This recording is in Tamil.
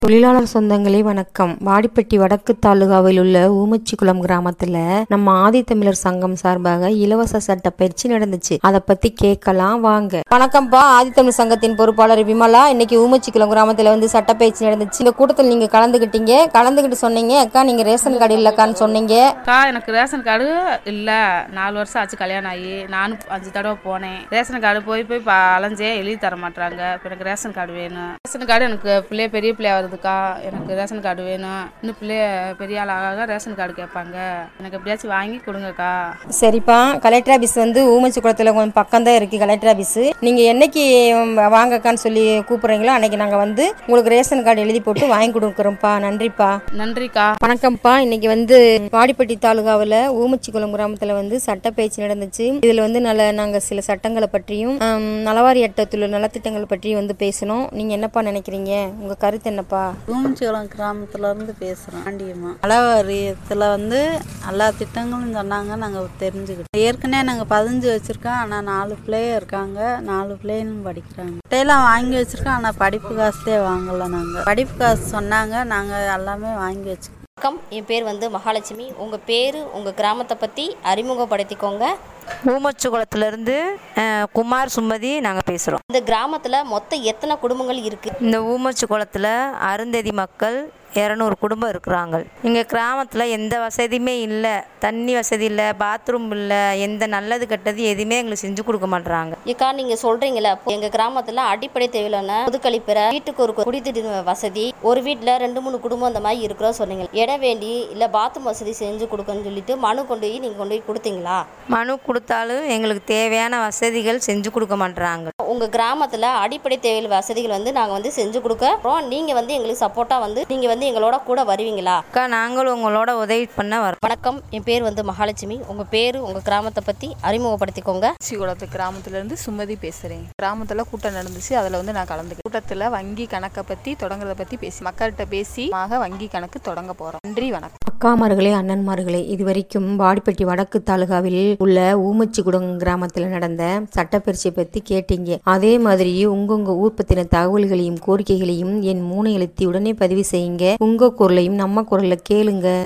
தொழிலாளர் சொந்தங்களே வணக்கம் வாடிப்பட்டி வடக்கு தாலுகாவில் உள்ள ஊமச்சிக்குளம் கிராமத்துல நம்ம ஆதித்தமிழர் சங்கம் சார்பாக இலவச சட்ட பயிற்சி நடந்துச்சு அதை பத்தி கேட்கலாம் வாங்க வணக்கம்ப்பா ஆதித்தமிழர் சங்கத்தின் பொறுப்பாளர் விமலா இன்னைக்கு ஊமச்சிக்குளம் கிராமத்துல வந்து சட்ட பயிற்சி நடந்துச்சு இந்த கூட்டத்தில் நீங்க கலந்துக்கிட்டீங்க கலந்துக்கிட்டு சொன்னீங்க அக்கா நீங்க ரேஷன் கார்டு இல்லக்கான்னு சொன்னீங்க அக்கா எனக்கு ரேஷன் கார்டு இல்லை நாலு வருஷம் ஆச்சு கல்யாணம் ஆகி நானும் அஞ்சு தடவை போனேன் ரேஷன் கார்டு போய் போய் பா- அலைஞ்சேன் எழுதி தர மாட்டாங்க இப்போ எனக்கு ரேஷன் கார்டு வேணும் ரேஷன் கார்டு எனக்கு பிள்ளைய பெரிய பிள்ளையா வருதுக்கா எனக்கு ரேஷன் கார்டு வேணும் இன்னும் பிள்ளைய பெரிய ஆள் ஆக ரேஷன் கார்டு கேட்பாங்க எனக்கு எப்படியாச்சும் வாங்கி கொடுங்கக்கா சரிப்பா கலெக்டர் ஆபீஸ் வந்து ஊமச்சிக்குளத்துல கொஞ்சம் பக்கம் தான் இருக்கு கலெக்டர் ஆபீஸ் நீங்க என்னைக்கு வாங்கக்கான்னு சொல்லி கூப்பிடுறீங்களோ அன்னைக்கு நாங்க வந்து உங்களுக்கு ரேஷன் கார்டு எழுதி போட்டு வாங்கி கொடுக்குறோம்ப்பா நன்றிப்பா நன்றிக்கா வணக்கம்ப்பா இன்னைக்கு வந்து வாடிப்பட்டி தாலுகாவில் ஊமச்சிக்குளம் கிராமத்தில் வந்து சட்ட பயிற்சி நடந்துச்சு இதில் வந்து நல்ல நாங்கள் சில சட்டங்களை பற்றியும் ஆம், நலவாரி அட்டத்தில் உள்ள நலத்திட்டங்கள் பற்றியும் வந்து பேசணும் நீங்கள் என்னப்பா நினைக்கிறீங்க உங்கள் கருத்து என்னப்பா ஊமச்சிகுளம் கிராமத்துல இருந்து பேசுகிறோம் ஆண்டியம்மா மலவாரியத்தில் வந்து எல்லா திட்டங்களும் சொன்னாங்க நாங்கள் தெரிஞ்சுக்கிட்டோம் ஏற்கனவே நாங்கள் பதிஞ்சு வச்சுருக்கோம் ஆனால் நாலு பிள்ளைய இருக்காங்க நாலு பிள்ளைங்களும் படிக்கிறாங்க பிள்ளையெல்லாம் வாங்கி வச்சுருக்கோம் ஆனால் படிப்பு காசுதே வாங்கலை நாங்கள் படிப்பு காசு சொன்னாங்க நாங்கள் எல்லாமே வாங்கி வச்சுக்கோம் வணக்கம் என் பேர் வந்து மகாலட்சுமி உங்கள் பேர் உங்கள் கிராமத்தை பற்றி அறிமுகப்படுத்திக்கோங்க ஊமச்சுகுளத்துலேருந்து குமார் சுமதி நாங்கள் பேசுகிறோம் இந்த கிராமத்தில் மொத்தம் எத்தனை குடும்பங்கள் இருக்குது இந்த ஊமச்சுகுளத்தில் அருந்ததி மக்கள் இரநூறு குடும்பம் இருக்கிறாங்க எங்கள் கிராமத்தில் எந்த வசதியுமே இல்லை தண்ணி வசதி இல்லை பாத்ரூம் இல்லை எந்த நல்லது கெட்டது எதுவுமே எங்களுக்கு செஞ்சு கொடுக்க மாட்றாங்க ஏக்கா நீங்கள் சொல்கிறீங்களே எங்கள் கிராமத்தில் அடிப்படை தேவையான பொதுக்கழிப்பறை வீட்டுக்கு ஒரு குடிநீர் வசதி ஒரு வீட்டில் ரெண்டு மூணு குடும்பம் அந்த மாதிரி இருக்கிறோம் சொன்னீங்க இடம் வேண்டி இல்லை பாத்ரூம் வசதி செஞ்சு கொடுக்கணும்னு சொல்லிட்டு மனு கொண்டு போய் நீங்கள் கொண்டு போய் கொடுத்தீங்களா மனு கொடுத்தாலும் எங்களுக்கு தேவையான வசதிகள் செஞ்சு கொடுக்க மாட்றாங்க உங்கள் கிராமத்தில் அடிப்படை தேவை வசதிகள் வந்து நாங்கள் வந்து செஞ்சு கொடுக்குறோம் நீங்கள் வந்து எங்களுக்கு சப்போர்ட்டாக வந்து நீங்கள் வந்து எங்களோட கூட வருவீங்களா அக்கா நாங்களும் உங்களோட உதவி பண்ண வரோம் வணக்கம் என் பேர் வந்து மகாலட்சுமி உங்கள் பேர் உங்கள் கிராமத்தை பற்றி அறிமுகப்படுத்திக்கோங்க ஸ்ரீகுளத்து கிராமத்துலேருந்து சுமதி பேசுகிறேன் கிராமத்தில் கூட்டம் நடந்துச்சு அதில் வந்து நான் கலந்துக்கிறேன் கூட்டத்தில் வங்கி கணக்கை பற்றி தொடங்குறத பற்றி பேசி மக்கள்கிட்ட பேசி மாக வங்கி கணக்கு தொடங்க போகிறோம் நன்றி வணக்கம் அக்காமார்களே அண்ணன்மார்களே இதுவரைக்கும் வாடிப்பட்டி வடக்கு தாலுகாவில் உள்ள ஊமச்சிக்குடம் கிராமத்தில் நடந்த சட்டப்பயிற்சியை பற்றி கேட்டீங்க அதே மாதிரி உங்கவுங்க ஊர் பற்றின தகவல்களையும் கோரிக்கைகளையும் என் மூணு எழுத்தி உடனே பதிவு செய்யுங்க உங்க குரலையும் நம்ம குரல்ல கேளுங்க